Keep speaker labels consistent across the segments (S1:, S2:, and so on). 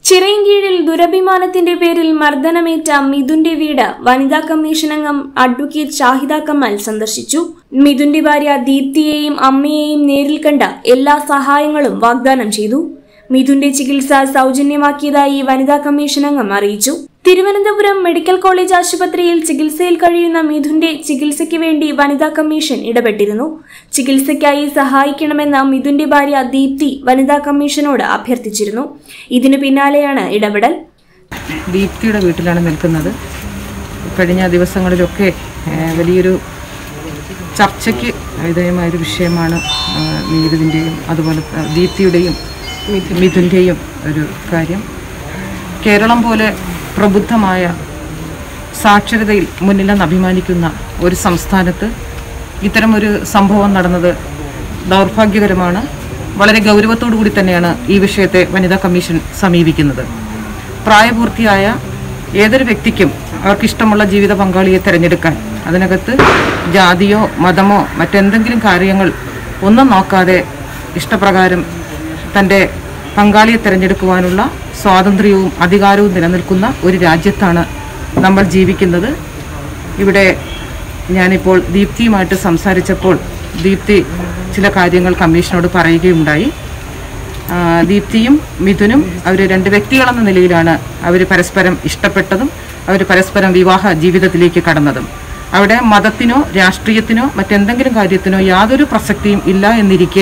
S1: ചിറയൻകീഴിൽ ദുരഭിമാനത്തിന്റെ പേരിൽ മർദ്ദനമേറ്റ മിഥുന്റെ വീട് വനിതാ കമ്മീഷൻ അംഗം അഡ്വക്കേറ്റ് ഷാഹിദ കമാൽ സന്ദർശിച്ചു മിഥുന്റെ ഭാര്യ ദീപ്തിയെയും അമ്മയെയും നേരിൽ കണ്ട് എല്ലാ സഹായങ്ങളും വാഗ്ദാനം ചെയ്തു മിഥുന്റെ ചികിത്സ സൗജന്യമാക്കിയതായി വനിതാ കമ്മീഷൻ അംഗം അറിയിച്ചു തിരുവനന്തപുരം മെഡിക്കൽ കോളേജ് ആശുപത്രിയിൽ ചികിത്സയിൽ കഴിയുന്ന മിഥുന്റെ ചികിത്സയ്ക്ക് വേണ്ടി വനിതാ കമ്മീഷൻ ഇടപെട്ടിരുന്നു ചികിത്സയ്ക്കായി സഹായിക്കണമെന്ന് മിഥുന്റെ ഭാര്യ ദീപ്തി വനിതാ കമ്മീഷനോട് അഭ്യർത്ഥിച്ചിരുന്നു ഇതിനു പിന്നാലെയാണ് ഇടപെടൽ
S2: ദീപ്തിയുടെ വീട്ടിലാണ് നിൽക്കുന്നത് കഴിഞ്ഞ ദിവസങ്ങളിലൊക്കെ ഏഹ്, വലിയൊരു ചർച്ചയ്ക്ക് വിധേയമായൊരു വിഷയമാണ് ഏഹ്, നീരദിൻ്റെയും അതുപോലെ ത- ദീപ്തിയുടെയും മിഥുൻ്റെയും ഒരു കാര്യം കേരളം പോലെ പ്രബുദ്ധമായ സാക്ഷരതയിൽ മുന്നിലെന്ന് അഭിമാനിക്കുന്ന ഒരു സംസ്ഥാനത്ത് ഇത്തരമൊരു സംഭവം നടന്നത് ദൗർഭാഗ്യകരമാണ് വളരെ ഗൗരവത്തോടു കൂടി തന്നെയാണ് ഈ വിഷയത്തെ വനിതാ കമ്മീഷൻ സമീപിക്കുന്നത് പ്രായപൂർത്തിയായ ഏതൊരു വ്യക്തിക്കും അവർക്കിഷ്ടമുള്ള ജീവിത പങ്കാളിയെ തിരഞ്ഞെടുക്കാൻ അതിനകത്ത് ജാതിയോ മതമോ മറ്റെന്തെങ്കിലും കാര്യങ്ങൾ ഒന്നും നോക്കാതെ ഇഷ്ടപ്രകാരം തൻ്റെ പങ്കാളിയെ തിരഞ്ഞെടുക്കുവാനുള്ള സ്വാതന്ത്ര്യവും അധികാരവും നിലനിൽക്കുന്ന ഒരു രാജ്യത്താണ് നമ്മൾ ജീവിക്കുന്നത് ഇവിടെ ഞാനിപ്പോൾ ദീപ്തിയുമായിട്ട് സംസാരിച്ചപ്പോൾ ദീപ്തി ചില കാര്യങ്ങൾ കമ്മീഷനോട് പറയുകയുണ്ടായി ആ, ദീപ്തിയും മിഥുനും അവർ രണ്ട് വ്യക്തികളെന്ന നിലയിലാണ് അവർ പരസ്പരം ഇഷ്ടപ്പെട്ടതും അവർ പരസ്പരം വിവാഹ ജീവിതത്തിലേക്ക് കടന്നതും അവിടെ മതത്തിനോ രാഷ്ട്രീയത്തിനോ മറ്റെന്തെങ്കിലും കാര്യത്തിനോ യാതൊരു പ്രസക്തിയും ഇല്ല എന്നിരിക്കെ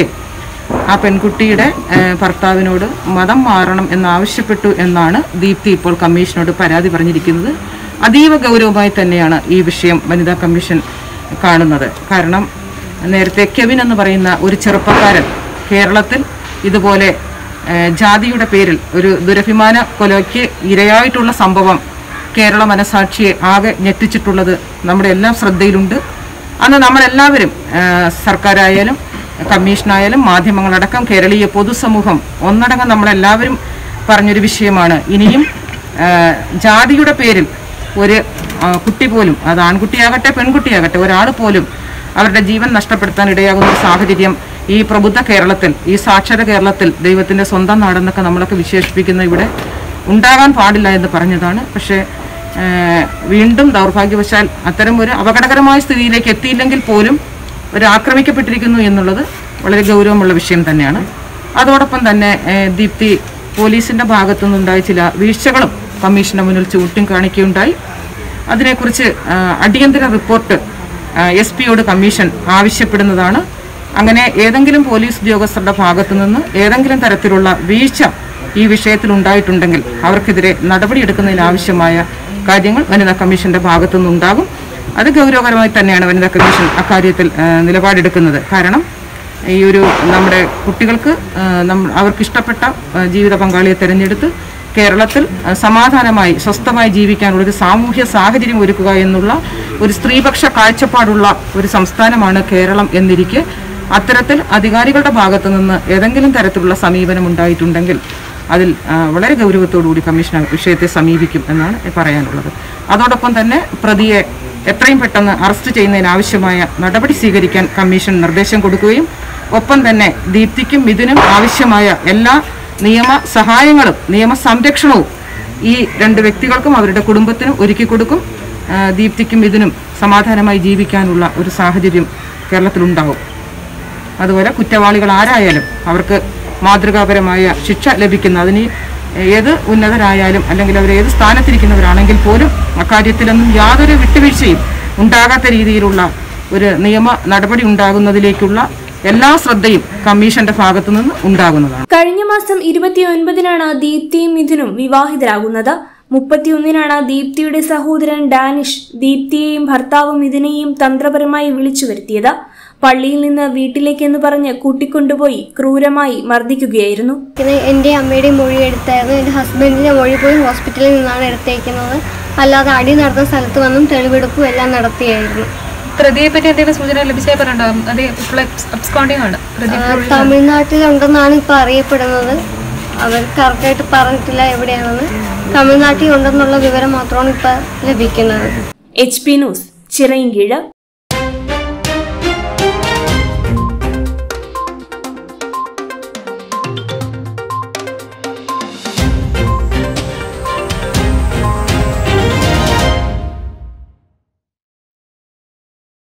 S2: ആ പെൺകുട്ടിയുടെ ആ, ഭർത്താവിനോട് മതം മാറണം എന്നാവശ്യപ്പെട്ടു എന്നാണ് ദീപ്തി ഇപ്പോൾ കമ്മീഷനോട് പരാതി പറഞ്ഞിരിക്കുന്നത് അതീവ ഗൗരവമായി തന്നെയാണ് ഈ വിഷയം വനിതാ കമ്മീഷൻ കാണുന്നത് കാരണം നേരത്തെ കെവിൻ എന്ന് പറയുന്ന ഒരു ചെറുപ്പക്കാരൻ കേരളത്തിൽ ഇതുപോലെ ഏഹ്, ജാതിയുടെ പേരിൽ ഒരു ദുരഭിമാന കൊലയ്ക്ക് ഇരയായിട്ടുള്ള സംഭവം കേരള മനസാക്ഷിയെ ആകെ ഞെട്ടിച്ചിട്ടുള്ളത് നമ്മുടെ എല്ലാം ശ്രദ്ധയിലുണ്ട് അന്ന് നമ്മളെല്ലാവരും ഏഹ്, സർക്കാരായാലും കമ്മീഷനായാലും മാധ്യമങ്ങളടക്കം കേരളീയ പൊതുസമൂഹം ഒന്നടങ്കം നമ്മളെല്ലാവരും പറഞ്ഞൊരു വിഷയമാണ് ഇനിയും ഏഹ്, ജാതിയുടെ പേരിൽ ഒരു ആ, കുട്ടി പോലും അത് ആൺകുട്ടിയാകട്ടെ പെൺകുട്ടിയാകട്ടെ ഒരാൾ പോലും അവരുടെ ജീവൻ നഷ്ടപ്പെടുത്താൻ ഇടയാകുന്ന ഒരു സാഹചര്യം ഈ പ്രബുദ്ധ കേരളത്തിൽ ഈ സാക്ഷര കേരളത്തിൽ ദൈവത്തിൻ്റെ സ്വന്തം നാടെന്നൊക്കെ നമ്മളൊക്കെ വിശേഷിപ്പിക്കുന്ന ഇവിടെ ഉണ്ടാകാൻ പാടില്ല എന്ന് പറഞ്ഞതാണ് പക്ഷേ ഏഹ്, വീണ്ടും ദൗർഭാഗ്യവശാൽ അത്തരം ഒരു അപകടകരമായ സ്ഥിതിയിലേക്ക് എത്തിയില്ലെങ്കിൽ പോലും ഒരു ആക്രമിക്കപ്പെട്ടിരിക്കുന്നു എന്നുള്ളത് വളരെ ഗൗരവമുള്ള വിഷയം തന്നെയാണ് അതോടൊപ്പം തന്നെ ഏഹ്, ദീപ്തി പോലീസിന്റെ ഭാഗത്തു നിന്നുണ്ടായ ചില വീഴ്ചകളും കമ്മീഷന്റെ മുന്നിൽ ചൂണ്ടി കാണിക്കുകയുണ്ടായി അതിനെക്കുറിച്ച് ആ, അടിയന്തര റിപ്പോർട്ട് എസ് പിയോട് കമ്മീഷൻ ആവശ്യപ്പെടുന്നതാണ് അങ്ങനെ ഏതെങ്കിലും പോലീസ് ഉദ്യോഗസ്ഥരുടെ ഭാഗത്തു നിന്ന് ഏതെങ്കിലും തരത്തിലുള്ള വീഴ്ച ഈ വിഷയത്തിൽ ഉണ്ടായിട്ടുണ്ടെങ്കിൽ അവർക്കെതിരെ നടപടിയെടുക്കുന്നതിന് ആവശ്യമായ കാര്യങ്ങൾ വനിതാ കമ്മീഷന്റെ ഭാഗത്തു നിന്നുണ്ടാകും അത് ഗൗരവകരമായി തന്നെയാണ് വനിതാ കമ്മീഷൻ അക്കാര്യത്തിൽ ആ, നിലപാടെടുക്കുന്നത് കാരണം ഈ ഒരു നമ്മുടെ കുട്ടികൾക്ക് ആ, നമ്മ- അവർക്കിഷ്ടപ്പെട്ട ആ, ജീവിത പങ്കാളിയെ തിരഞ്ഞെടുത്ത് കേരളത്തിൽ ആ, സമാധാനമായി സ്വസ്ഥമായി ജീവിക്കാനുള്ള ഒരു സാമൂഹ്യ സാഹചര്യം ഒരുക്കുക എന്നുള്ള ഒരു സ്ത്രീപക്ഷ കാഴ്ചപ്പാടുള്ള ഒരു സംസ്ഥാനമാണ് കേരളം എന്നിരിക്കെ അത്തരത്തിൽ അധികാരികളുടെ ഭാഗത്തു നിന്ന് ഏതെങ്കിലും തരത്തിലുള്ള സമീപനം ഉണ്ടായിട്ടുണ്ടെങ്കിൽ അതിൽ ആ, വളരെ ഗൗരവത്തോടുകൂടി കമ്മീഷൻ ആ വിഷയത്തെ സമീപിക്കും എന്നാണ് പറയാനുള്ളത് അതോടൊപ്പം തന്നെ പ്രതിയെ എത്രയും പെട്ടെന്ന് അറസ്റ്റ് ചെയ്യുന്നതിനാവശ്യമായ നടപടി സ്വീകരിക്കാൻ കമ്മീഷൻ നിർദ്ദേശം കൊടുക്കുകയും ഒപ്പം തന്നെ ദീപ്തിക്കും മിഥുനും ആവശ്യമായ എല്ലാ നിയമ സഹായങ്ങളും നിയമ സംരക്ഷണവും ഈ രണ്ട് വ്യക്തികൾക്കും അവരുടെ കുടുംബത്തിനും ഒരുക്കി കൊടുക്കും ആ, ദീപ്തിക്കും മിഥുനും സമാധാനമായി ജീവിക്കാനുള്ള ഒരു സാഹചര്യം കേരളത്തിലുണ്ടാവും അതുപോലെ കുറ്റവാളികൾ ആരായാലും അവർക്ക് മാതൃകാപരമായ ശിക്ഷ ലഭിക്കുന്ന അതിന് ഏത് ഉന്നതരായാലും അല്ലെങ്കിൽ അവർ ഏത് സ്ഥാനത്തിരിക്കുന്നവരാണെങ്കിൽ പോലും അക്കാര്യത്തിലൊന്നും യാതൊരു വിട്ടുവീഴ്ചയും ഉണ്ടാകാത്ത രീതിയിലുള്ള ഒരു നിയമ നടപടി ഉണ്ടാകുന്നതിലേക്കുള്ള എല്ലാ ശ്രദ്ധയും കമ്മീഷന്റെ ഭാഗത്തു നിന്ന് ഉണ്ടാകുന്നതാണ്
S1: കഴിഞ്ഞ മാസം ഇരുപത്തിയൊൻപതിനാണ് ദീപ്തിയും മിഥുനും വിവാഹിതരാകുന്നത് മുപ്പത്തിയൊന്നിനാണ് ദീപ്തിയുടെ സഹോദരൻ ഡാനിഷ് ദീപ്തിയെയും ഭർത്താവ് മിഥുനെയും തന്ത്രപരമായി വിളിച്ചു വരുത്തിയത് പള്ളിയിൽ നിന്ന് വീട്ടിലേക്കെന്ന് പറഞ്ഞ് കൂട്ടിക്കൊണ്ടുപോയി ക്രൂരമായി മർദ്ദിക്കുകയായിരുന്നു
S3: ഇത് എൻ്റെ അമ്മയുടെയും മൊഴി എടുത്തായിരുന്നു എൻ്റെ ഹസ്ബൻഡിൻ്റെ മൊഴി പോയി ഹോസ്പിറ്റലിൽ നിന്നാണ് എടുത്തേക്കുന്നത് അല്ലാതെ അടി നടന്ന സ്ഥലത്ത് വന്നും തെളിവെടുപ്പും എല്ലാം നടത്തിയായിരുന്നു
S4: പ്രതിയെ പറ്റി എന്തെങ്കിലും സൂചന ലഭിച്ചാൽ പറഞ്ഞിട്ടുണ്ടാകും അത് ഇപ്പോൾ അബ്സ്കോണ്ടിങ് ആണ് പ്രതി
S3: ആ, തമിഴ്നാട്ടിലുണ്ടെന്നാണ് ഇപ്പോൾ അറിയപ്പെടുന്നത് അവർ കറക്റ്റായിട്ട് പറഞ്ഞിട്ടില്ല എവിടെയാണെന്ന് തമിഴ്നാട്ടിൽ ഉണ്ടെന്നുള്ള വിവരം മാത്രമാണ് ഇപ്പോൾ ലഭിക്കുന്നത്
S1: എച്ച് പി ന്യൂസ് ചിറയിൻകീഴ്